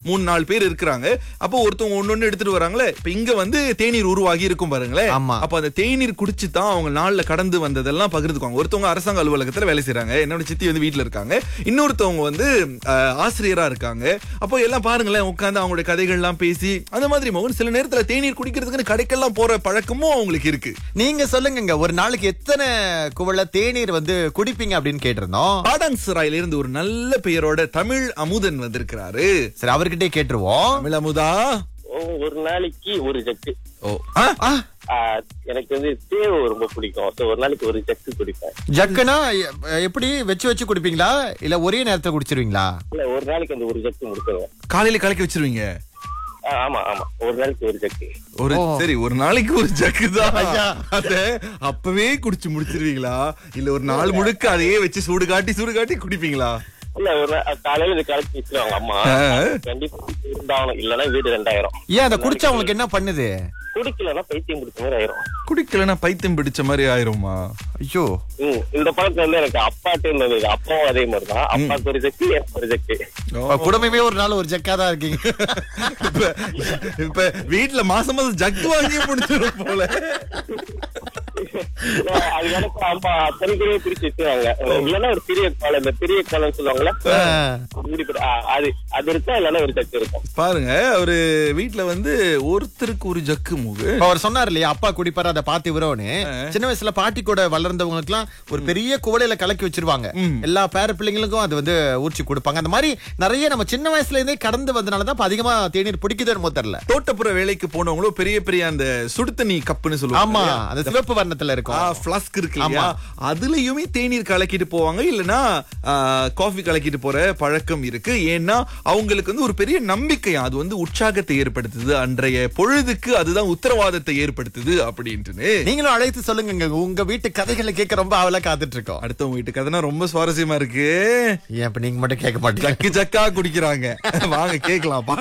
மூணு நாலு பேர் இருக்கிறாங்க அப்போ ஒருத்தவங்க ஒன்னொன்னு எடுத்துட்டு வராங்களே இப்ப இங்க வந்து தேநீர் உருவாகி இருக்கும் பாருங்களேன் ஆமா. அப்ப அந்த தேநீர் குடிச்சு தான் அவங்க நாள்ல கடந்து வந்ததெல்லாம் பகிர்ந்துக்குவாங்க ஒருத்தவங்க அரசாங்க அலுவலகத்துல வேலை செய்றாங்க என்னோட சித்தி வந்து வீட்ல இருக்காங்க இன்னொருத்தவங்க வந்து அஹ், ஆசிரியரா இருக்காங்க அப்போ எல்லாம் பாருங்களேன் உட்கார்ந்து அவங்களுடைய கதைகள்லாம் பேசி அந்த மாதிரி மோகன் சில நேரத்துல தேநீர் குடிக்கிறதுக்குன்னு கடைக்கெல்லாம் போற பழக்கமும் அவங்களுக்கு இருக்கு நீங்க சொல்லுங்க ஒரு நாளைக்கு எத்தனை குவள தேநீர் வந்து குடிப்பீங்க அப்படின்னு கேட்டிருந்தோம் பாடான்சராயில இருந்து ஒரு நல்ல பெயரோட தமிழ் அமுதன் வந்திருக்கிறாரு சரி அவர்கிட்டே கேட்டுருவோம் தமிழ் அமுதா ஓ, ஒரு நாளைக்கு ஒரு ஜக்கு ஓ ஆ? ஆ, ஆஹ், எனக்கு வந்து தேவை ரொம்ப பிடிக்கும் ஸோ ஒரு நாளைக்கு ஒரு ஜக்கு குடிப்பேன் ஜக்குனா எ- எப்படி வச்சு வச்சு குடிப்பீங்களா இல்ல ஒரே நேரத்துல குடிச்சிருவீங்களா இல்ல ஒரு நாளைக்கு அந்த ஒரு ஜக்கு முடிச்சிருவேன் காலையில கலக்கி வச்சிருவீங்க ஆஹ், ஆமா ஆமா ஒரு நாளைக்கு ஒரு ஜக்கு ஒரு ஓ. சரி ஒரு நாளைக்கு ஒரு ஜக்கு தான் ஐயா. அத அப்பவே குடிச்சு முடிச்சிருவீங்களா இல்ல ஒரு நாள் முழுக்க அதையே வச்சு சூடு காட்டி சூடு காட்டி குடிப்பீங்களா இல்ல ஒரு நாள் காலையில இது கலக்கி வச்சிருவாங்க அம்மா ஆ. கண்டிப்பா இருந்தாகணும் இல்லன்னா வீடு ரெண்டாயிரம் ஏன் அதை குடிச்சா உங்களுக்கு என்ன பண்ணுது குடிக்கலன்னா பைத்தியம் பிடிச்ச மாதிரி ஆயிரும் குடிக்கலன்னா பைத்தியம் பிடிச்ச மாதிரி ஆயிருமா ஐயோ ம், இந்த பழக்கம் வந்து எனக்கு அப்பாட்டு இருந்தது அப்பாவும் அதே மாதிரி தான் அப்பாவுக்கு ஒரு ஜக்கு எனக்கு ஒரு ஜக்கு குடும்பமே ஒரு நாள் ஒரு ஜக்கா தான் இருக்கீங்க இப்ப இப்ப வீட்டுல மாசம் மாசம் ஜக்கு வாங்கி முடிச்சிடும் போல அது எனக்கு அம்மா அத்தனை பேரே பிரிச்சு வச்சுருவாங்க இல்லன்னா ஒரு பெரிய காலம் இந்த பெரிய காலம் சொல்லுவாங்கல்ல ஆ. இப்படி- ஆ, அது அது இருக்கா இல்லன்னா ஒரு ஜக்கு இருக்கும் பாருங்க ஒரு வீட்டுல வந்து ஒருத்தருக்கு ஒரு ஜக்கு மூகு இப்ப அவர் சொன்னார் இல்லையா அப்பா குடிப்பாரு அதை பார்த்து இவரோன்னு சின்ன வயசுல பாட்டி கூட வளர்ந்தவங்களுக்கு எல்லாம் ஒரு பெரிய குவளையில கலக்கி வச்சிருவாங்க எல்லா பேர பிள்ளைங்களுக்கும் அது வந்து ஊற்றி கொடுப்பாங்க அந்த மாதிரி நிறைய நம்ம சின்ன வயசுல இருந்தே கடந்து வந்தனாலதான் இப்ப அதிகமா தேநீர் பிடிக்குதோ என்னமோ தெரியல தோட்டப்புற வேலைக்கு போனவங்களும் பெரிய பெரிய அந்த சுடு தண்ணி கப்புன்னு சொல்லுவாங்க ஆமா இல்லையா? அந்த சிவப்பு வர்ணத்துல இருக்கும் ஃபிளாஸ்க் இருக்கு இல்லையா அதுலயுமே தேநீர் கலக்கிட்டு போவாங்க இல்லனா காஃபி கலக்கிட்டு போற பழக்கம் இருக்கு ஏன்னா அவங்களுக்கு வந்து ஒரு பெரிய நம்பிக்கையா அது வந்து உற்சாகத்தை ஏற்படுத்துது அன்றைய பொழுதுக்கு அதுதான் உத்தரவாதத்தை ஏற்படுத்துது அப்படின்ட்டுன்னு நீங்களும் அழைத்து சொல்லுங்க உங்க வீட்டு கதைகளை கேட்க ரொம்ப அவளா காத்துட்டு இருக்கோம் அடுத்தவங்க வீட்டு கதைனா ரொம்ப சுவாரஸ்யமா இருக்கு ஏன் இப்ப நீங்க மட்டும் கேட்க மாட்டீங்க ஜக்கு ஜக்கா குடிக்கிறாங்க வாங்க கேக்கலாம்